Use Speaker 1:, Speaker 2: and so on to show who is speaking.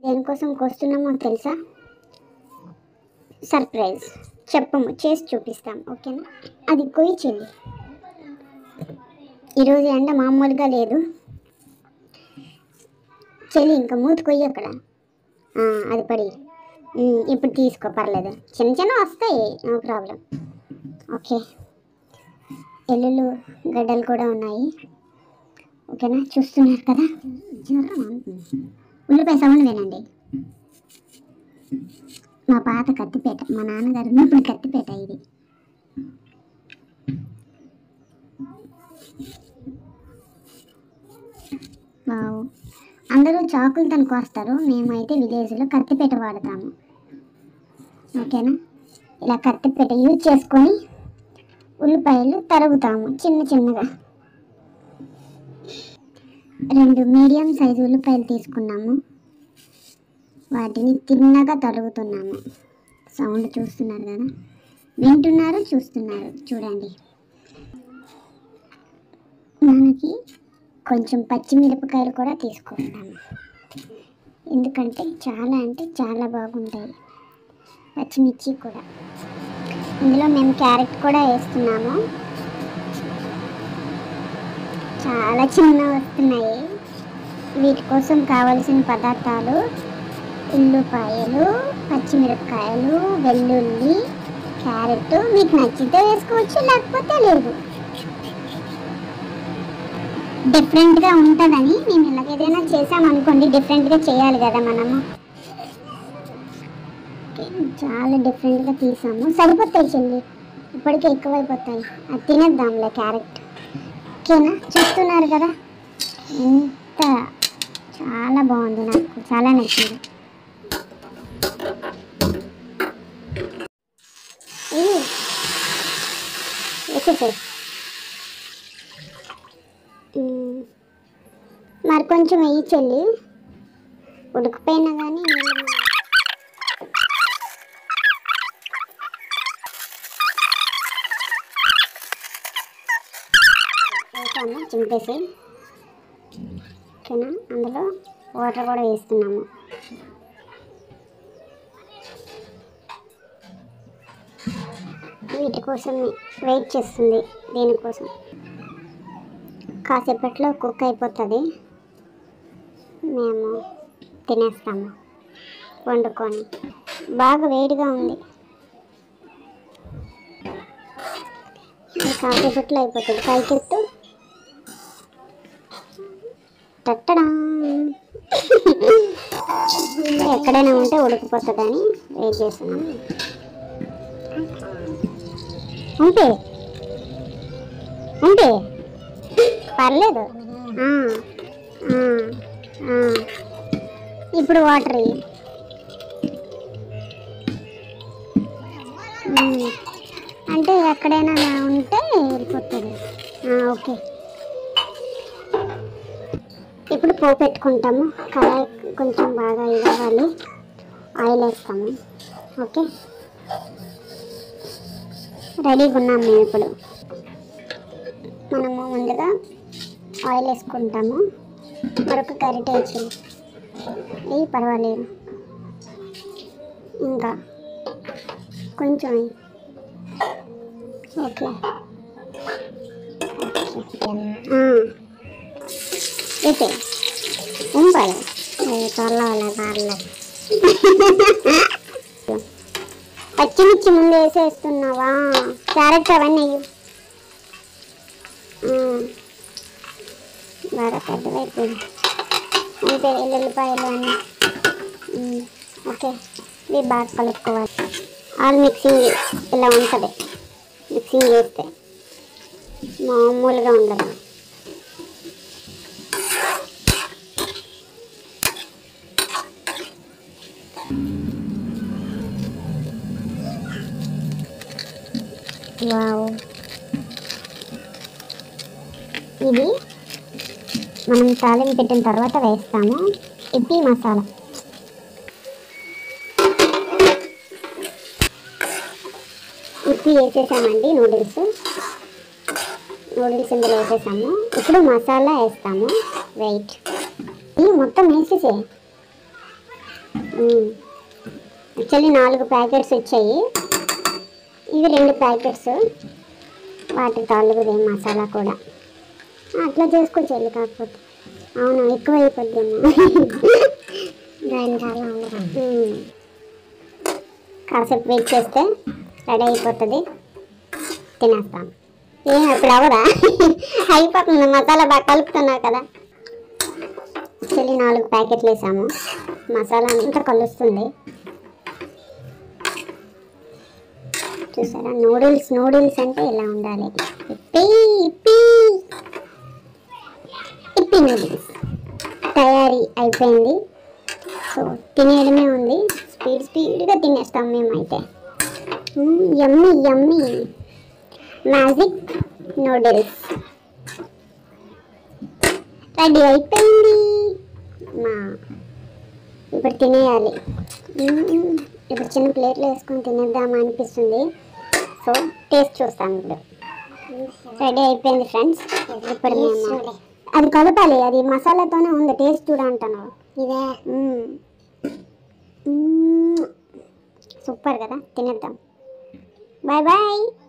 Speaker 1: దేనికోసం కోస్తున్నామో తెలుసా సర్ప్రైజ్ చెప్పము చేసి చూపిస్తాం ఓకేనా అది కొయ్యి చెల్లి ఈరోజు ఎండ మామూలుగా లేదు చెల్లి ఇంకా మూతి కొయ్యి అక్కడ ఆ, అది పడి ఉమ్, ఇప్పుడు తీసుకో పర్లేదు చిన్న చిన్న వస్తాయి నో ప్రాబ్లం ఓకే ఎల్లుళ్ళు గడ్డలు కూడా ఉన్నాయి ఓకేనా చూస్తున్నారు కదా జ్వరం అంటుంది. ఉల్లిపాయ సౌండ్ వినండి మా పాత కత్తిపేట మా నాన్నగారు ఉన్నప్పుడు కత్తిపేట ఇది వావ్ అందరూ చాకులతో కోస్తారు మేమైతే విలేజ్లో కత్తిపేట వాడతాము ఓకేనా ఇలా కత్తిపేట యూజ్ చేసుకొని ఉల్లిపాయలు తరుగుతాము చిన్న చిన్నగా రెండు మీడియం సైజు ఉల్లిపాయలు తీసుకున్నాము వాటిని తిన్నగా తరుగుతున్నాము సౌండ్ చూస్తున్నారు కదా వింటున్నారు చూస్తున్నారు చూడండి మనకి కొంచెం పచ్చిమిరపకాయలు కూడా తీసుకుంటాము ఎందుకంటే చాలా అంటే చాలా బాగుంటాయి పచ్చిమిర్చి కూడా ఇందులో మేము క్యారెట్ కూడా వేస్తున్నాము చాలా చిన్న వస్తున్నాయి వీటి కోసం కావలసిన పదార్థాలు ఉల్లిపాయలు పచ్చిమిరపకాయలు వెల్లుల్లి క్యారెట్ మీకు నచ్చితే వేసుకోవచ్చు లేకపోతే లేదు డిఫరెంట్గా ఉంటుందని మేము ఇలాగ ఏదైనా చేసామనుకోండి డిఫరెంట్గా చేయాలి కదా మనము ఓకే, చాలా డిఫరెంట్గా తీసాము సరిపోతాయి చెల్లి ఇప్పటికే ఎక్కువైపోతాయి అది తినేద్దాంలే క్యారెట్ ఓకేనా చూస్తున్నారు కదా ఎంత చాలా బాగుంది నాకు చాలా నచ్చింది ఇది వేసేసేయ్. మ్మ్. మరి కొంచెం వెయ్యి చెల్లి ఉడికిపోయినా కానీ నీళ్ళు వేసాము చింపేసి ఓకేనా అందులో వాటర్ కూడా వేస్తున్నాము వీటి కోసం వెయిట్ చేస్తుంది దీనికోసం కాసేపట్లో కుక్ అయిపోతుంది మేము తినేస్తాము వండుకొని బాగా వేడిగా ఉంది ఇది కాసేపట్లో అయిపోతుంది పైకెత్తు టట్టడా ఎక్కడైనా ఉంటే ఉడికిపోతుందని వెయిట్ చేస్తున్నాను ఉంటే ఉంటే పర్లేదు ఆ, ఆ, ఆ. ఇప్పుడు వాటర్ ఇయ్యి. ఉమ్. అంటే ఎక్కడైనా నా ఉంటే వెళ్ళిపోతుంది ఆ, ఓకే ఇప్పుడు పోపు పెట్టుకుంటాము కళాయి కొంచెం బాగా ఇవ్వాలి ఆయిల్ వేస్తాము ఓకే రెడీగా ఉన్నాం మేము ఇప్పుడు మనము ముందుగా ఆయిల్ వేసుకుంటాము మరొక గరిటె వేసి ఇవి పర్వాలేదు ఇంకా కొంచెం వేయి. ఓకే వేసే ఉంపాలి చల్లవాలి పార్లే పచ్చిమిర్చి ముందు వేసేస్తున్నావా క్యారెట్ అవన్నీ వేయు. ఉమ్. బాగా పెద్దవైపోయింది అంతే ఎల్లుల్లిపాయలు అన్నీ ఉమ్. ఓకే ఇవి బాగా కలుపుకోవాలి ఆల్ మిక్సింగ్ ఇలా ఉంటుంది మిక్సింగ్ చేస్తే మామూలుగా ఉండదు వావ్ ఇది మనం తాలింపు పెట్టిన తర్వాత వేస్తాము ఇప్పి మసాలా ఇప్పి వేసేసామండి నూడిల్స్ నూడిల్స్ ఇందులో వేసేసాము ఇప్పుడు మసాలా వేస్తాము వెయిట్ ఇది మొత్తం వేసేసే యాక్చువల్లీ నాలుగు ప్యాకెట్స్ వచ్చాయి ఇవి రెండు ప్యాకెట్స్ వాటి తాలూకుదే మసాలా కూడా అట్లా చేసుకోవచ్చు వెళ్ళి కాకపోతే అవును ఎక్కువ అయిపోద్దేమో ఉమ్. కాసేపు వెయిట్ చేస్తే రెడీ అయిపోతుంది తినేస్తాం ఏం అప్పుడు అవదా అయిపోతుంది మసాలా బాగా కలుపుతున్నావు కదా యాక్చువల్లీ నాలుగు ప్యాకెట్లు వేసాము మసాలా అంతా కలుస్తుంది చూసారా నూడిల్స్ నూడిల్స్ అంటే ఇలా ఉండాలి ఇప్పి ఇప్పి ఇప్పి నూడిల్స్ తయారీ అయిపోయింది సో తినేయడమే ఉంది స్పీడ్ స్పీడ్గా తినేస్తాం మేమైతే yummy yummy magic noodles ready అయిపోయింది మా ఇప్పుడు తినేయాలి మ్మ్. ఇప్పుడు చిన్న ప్లేట్లో వేసుకొని తినేద్దామా అనిపిస్తుంది సో టేస్ట్ చూస్తాం ఇప్పుడు రెడీ అయిపోయింది ఫ్రెండ్స్ ఇప్పుడు మేము అది కలపాలి అది మసాలాతోనే ఉంది టేస్ట్ చూడ అంటాను ఇదే సూపర్ కదా తినేద్దాం బాయ్ బాయ్